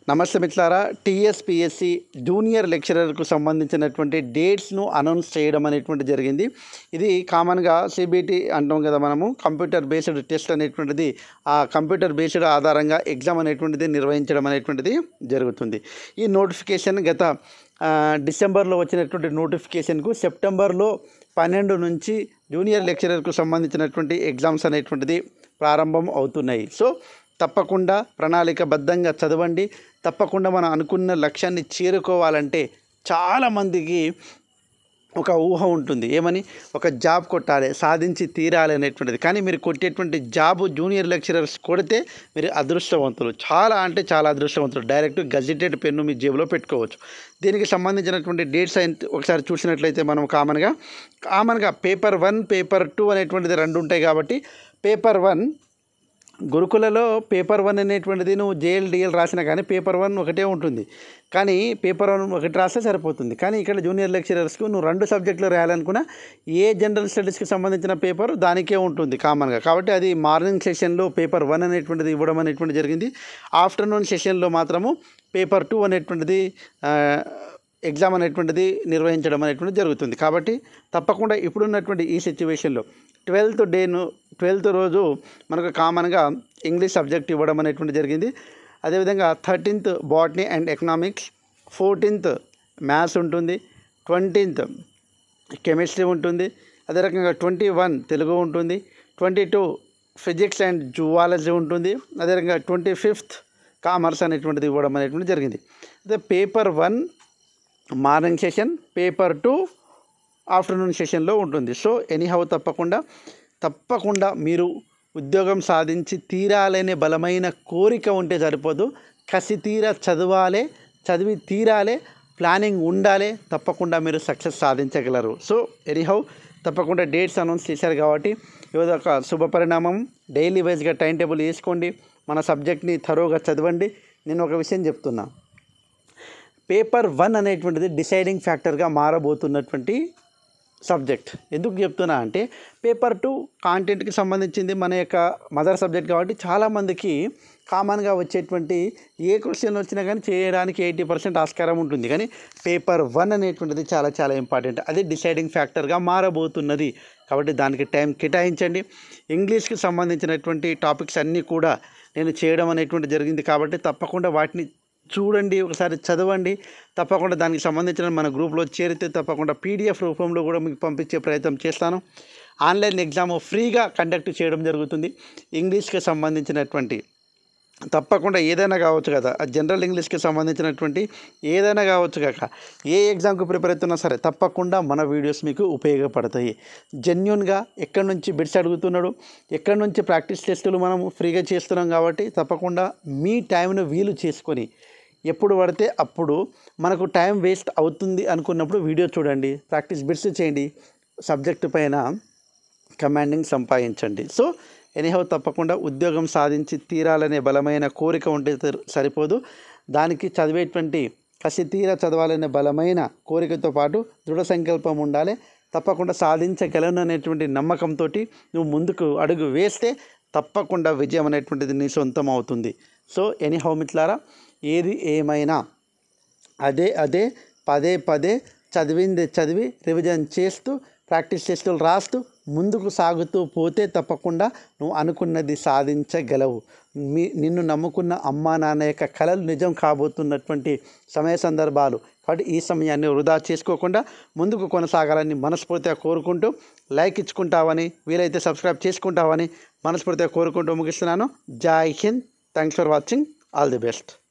నమస్తే మిత్రులారా TSPSC junior లెక్చరర్కు సంబంధించినటువంటి డేట్స్ను అనౌన్స్ చేయడం అనేటువంటి జరిగింది ఇది కామన్గా సిబిటి అంటాం కదా మనము కంప్యూటర్ బేస్డ్ టెస్ట్ అనేటువంటిది ఆ కంప్యూటర్ బేస్డ్ ఆధారంగా ఎగ్జామ్ అనేటువంటిది నిర్వహించడం అనేటువంటిది జరుగుతుంది ఈ నోటిఫికేషన్ గత ఆ, డిసెంబర్లో వచ్చినటువంటి నోటిఫికేషన్కు సెప్టెంబర్లో పన్నెండు నుంచి జూనియర్ లెక్చరర్కు సంబంధించినటువంటి ఎగ్జామ్స్ అనేటువంటిది ప్రారంభం అవుతున్నాయి సో తప్పకుండా ప్రణాళికబద్ధంగా చదవండి తప్పకుండా మనం అనుకున్న లక్ష్యాన్ని చేరుకోవాలంటే చాలామందికి ఒక ఊహ ఉంటుంది ఏమని ఒక జాబ్ కొట్టాలి సాధించి తీరాలి అనేటువంటిది కానీ మీరు కొట్టేటువంటి జాబ్ జూనియర్ లెక్చరర్స్ కొడితే మీరు అదృష్టవంతులు చాలా అంటే చాలా అదృష్టవంతులు డైరెక్ట్ గజిటెడ్ పెన్ను మీ జేబులో పెట్టుకోవచ్చు దీనికి సంబంధించినటువంటి డేట్స్ అయిన ఒకసారి చూసినట్లయితే మనం కామన్గా కామన్గా పేపర్ వన్ పేపర్ టూ అనేటువంటిది రెండు ఉంటాయి కాబట్టి పేపర్ వన్ గురుకులలో పేపర్ వన్ అనేటువంటిది నువ్వు జేఎల్ డిఎల్ రాసినా కానీ పేపర్ వన్ ఒకటే ఉంటుంది కానీ పేపర్ వన్ ఒకటి రాస్తే సరిపోతుంది కానీ ఇక్కడ జూనియర్ లెక్చరర్స్కు నువ్వు రెండు సబ్జెక్టులు రాయాలనుకున్నా ఏ జనరల్ స్టడీస్కి సంబంధించిన పేపర్ దానికే ఉంటుంది కామన్గా కాబట్టి అది మార్నింగ్ సెషన్లో పేపర్ వన్ అనేటువంటిది ఇవ్వడం అనేటువంటిది జరిగింది ఆఫ్టర్నూన్ సెషన్లో మాత్రము పేపర్ టూ అనేటువంటిది ఆ, ఎగ్జామ్ అనేటువంటిది నిర్వహించడం అనేటువంటిది జరుగుతుంది కాబట్టి తప్పకుండా ఇప్పుడున్నటువంటి ఈ సిచ్యువేషన్లో ట్వెల్త్ డేను ట్వెల్త్ రోజు మనకు కామన్గా ఇంగ్లీష్ సబ్జెక్ట్ ఇవ్వడం అనేటువంటి జరిగింది అదేవిధంగా thirteenth botany and economics fourteenth maths ఉంటుంది ట్వంటీన్త్ కెమిస్ట్రీ ఉంటుంది అదే రకంగా ట్వంటీ వన్ తెలుగు ఉంటుంది twenty two physics and zoology ఉంటుంది అదే రకంగా ట్వంటీ ఫిఫ్త్ కామర్స్ అనేటువంటిది ఇవ్వడం అనేటువంటిది జరిగింది అదే paper one morning session paper two afternoon సెషన్లో ఉంటుంది సో ఎనీహౌ తప్పకుండా తప్పకుండా మీరు ఉద్యోగం సాధించి తీరాలనే బలమైన కోరిక ఉంటే సరిపోదు కసి తీరా చదవాలే చదివి తీరాలే ప్లానింగ్ ఉండాలి తప్పకుండా మీరు సక్సెస్ సాధించగలరు సో ఎనీహౌ తప్పకుండా డేట్స్ అనౌన్స్ చేశారు కాబట్టి ఏదో ఒక శుభ పరిణామం డైలీ వైజ్గా టైం టేబుల్ వేసుకోండి మన సబ్జెక్ట్ని థరోగా చదవండి నేను ఒక విషయం చెప్తున్నా పేపర్ వన్ అనేటువంటిది డిసైడింగ్ ఫ్యాక్టర్గా మారబోతున్నటువంటి సబ్జెక్ట్ ఎందుకు చెప్తున్నా అంటే పేపర్ టూ కాంటెంట్కి సంబంధించింది మన యొక్క మదర్ సబ్జెక్ట్ కాబట్టి చాలామందికి కామన్గా వచ్చేటువంటి ఏ క్వశ్చన్ వచ్చినా కానీ చేయడానికి ఎయిటీ పర్సెంట్ ఆస్కారం ఉంటుంది కానీ పేపర్ వన్ అనేటువంటిది చాలా చాలా ఇంపార్టెంట్ అది డిసైడింగ్ ఫ్యాక్టర్గా మారబోతున్నది కాబట్టి దానికి టైం కేటాయించండి ఇంగ్లీష్కి సంబంధించినటువంటి టాపిక్స్ అన్నీ కూడా నేను చేయడం అనేటువంటి జరిగింది కాబట్టి తప్పకుండా వాటిని చూడండి ఒకసారి చదవండి తప్పకుండా దానికి సంబంధించిన మన గ్రూప్లో చేరితే తప్పకుండా పీడిఎఫ్ రూపంలో కూడా మీకు పంపించే ప్రయత్నం చేస్తాను ఆన్లైన్ ఎగ్జామ్ ఫ్రీగా కండక్ట్ చేయడం జరుగుతుంది ఇంగ్లీష్కి సంబంధించినటువంటి తప్పకుండా ఏదైనా కావచ్చు కదా ఆ జనరల్ ఇంగ్లీష్కి సంబంధించినటువంటి ఏదైనా కావచ్చు కాక ఏ ఎగ్జామ్కి ప్రిపేర్ అవుతున్నా సరే తప్పకుండా మన వీడియోస్ మీకు ఉపయోగపడతాయి జెన్యున్గా ఎక్కడి నుంచి బిడ్స్ అడుగుతున్నాడు ఎక్కడి నుంచి ప్రాక్టీస్ టెస్టులు మనం ఫ్రీగా చేస్తున్నాం కాబట్టి తప్పకుండా మీ టైంను వీలు చేసుకొని ఎప్పుడు పడితే అప్పుడు మనకు టైం వేస్ట్ అవుతుంది అనుకున్నప్పుడు వీడియో చూడండి ప్రాక్టీస్ బిట్స్ చేయండి సబ్జెక్టు పైన కమాండింగ్ సంపాదించండి సో ఎనీహౌ తప్పకుండా ఉద్యోగం సాధించి తీరాలనే బలమైన కోరిక ఉంటే సరి- సరిపోదు దానికి చదివేటువంటి కసి తీర చదవాలనే బలమైన కోరికతో పాటు దృఢ సంకల్పం ఉండాలి తప్పకుండా సాధించగలను అనేటువంటి నమ్మకంతో నువ్వు ముందుకు అడుగు వేస్తే తప్పకుండా విజయం అనేటువంటిది నీ సొంతం అవుతుంది సో ఎనీహౌ మిత్లారా ఏది ఏమైనా అదే అదే పదే పదే చదివింది చదివి రివిజన్ చేస్తూ ప్రాక్టీస్ టెస్టులు రాస్తూ ముందుకు సాగుతూ పోతే తప్పకుండా నువ్వు అనుకున్నది సాధించగలవు మీ నిన్ను నమ్ముకున్న అమ్మా నాన్న యొక్క కళలు నిజం కాబోతున్నటువంటి సమయ సందర్భాలు కాబట్టి ఈ సమయాన్ని వృధా చేసుకోకుండా ముందుకు కొనసాగాలని మనస్ఫూర్తిగా కోరుకుంటూ లైక్ ఇచ్చుకుంటావని వీలైతే సబ్స్క్రైబ్ చేసుకుంటావని మనస్ఫూర్తిగా కోరుకుంటూ ముగిస్తున్నాను జై హింద్ thanks for watching all the best